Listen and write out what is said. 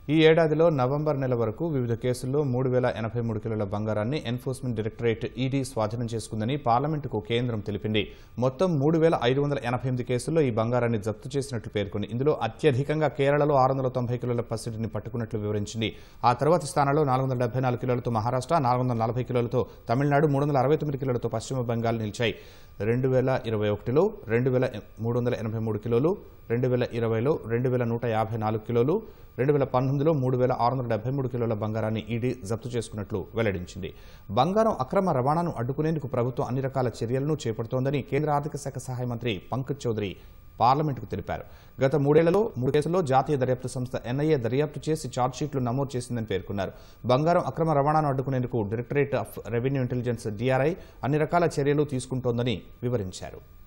ఈ ఏడాదిలో నవంబర్ నెల వరకు వివిధ కేసుల్లో మూడు వేల ఎనభై మూడు కిలోల బంగారాన్ని ఎన్ఫోర్స్మెంట్ డైరెక్టరేట్ ఈడీ స్వాధీనం చేసుకుందని పార్లమెంటుకు కేంద్రం తెలిపింది మొత్తం మూడు వేల ఐదు వందల ఎనభై ఎనిమిది కేసుల్లో ఈ బంగారాన్ని జప్తు చేసినట్లు పేర్కొంది ఇందులో అత్యధికంగా కేరళలో ఆరు వందల తొంభై కిలోల పసిడిని పట్టుకున్నట్లు వివరించింది ఆ తర్వాతి స్థానంలో నాలుగు వందల డెబ్బై నాలుగు కిలోలతో మహారాష్ట్ర నాలుగు వందల నలభై కిలోలతో తమిళనాడు మూడు వందల అరవై తొమ్మిది కిలోలతో పశ్చిమ బెంగాల్ నిలిచాయి రెండు వేల ఇరవై ఒకటిలో రెండు వేల మూడు వందల ఎనభై మూడు కిలోలు రెండు వేల ఇరవైలో రెండు వేల నూట యాభై నాలుగు కిలోలు రెండు వేల పంతొమ్మిదిలో మూడు వేల ఆరు వందల డెబ్బై మూడు కిలోల బంగారాన్ని ఈడీ జప్తు చేసుకున్నట్లు వెల్లడించింది బంగారం అక్రమ రవాణాను అడ్డుకునేందుకు ప్రభుత్వం అన్ని రకాల చర్యలను చేపడుతోందని కేంద్ర ఆర్థిక శాఖ సహాయ మంత్రి పంకజ్ చౌదరి పార్లమెంటుకు తెలిపారు గత మూడేళ్లలో మూడు కేసుల్లో జాతీయ దర్యాప్తు సంస్థ ఎన్ఐఏ దర్యాప్తు చేసి ఛార్జ్షీట్లు నమోదు చేసిందని పేర్కొన్నారు బంగారం అక్రమ రవాణాను అడ్డుకునేందుకు Directorate of Revenue Intelligence DRI అన్ని రకాల చర్యలు తీసుకుంటోందని వివరించారు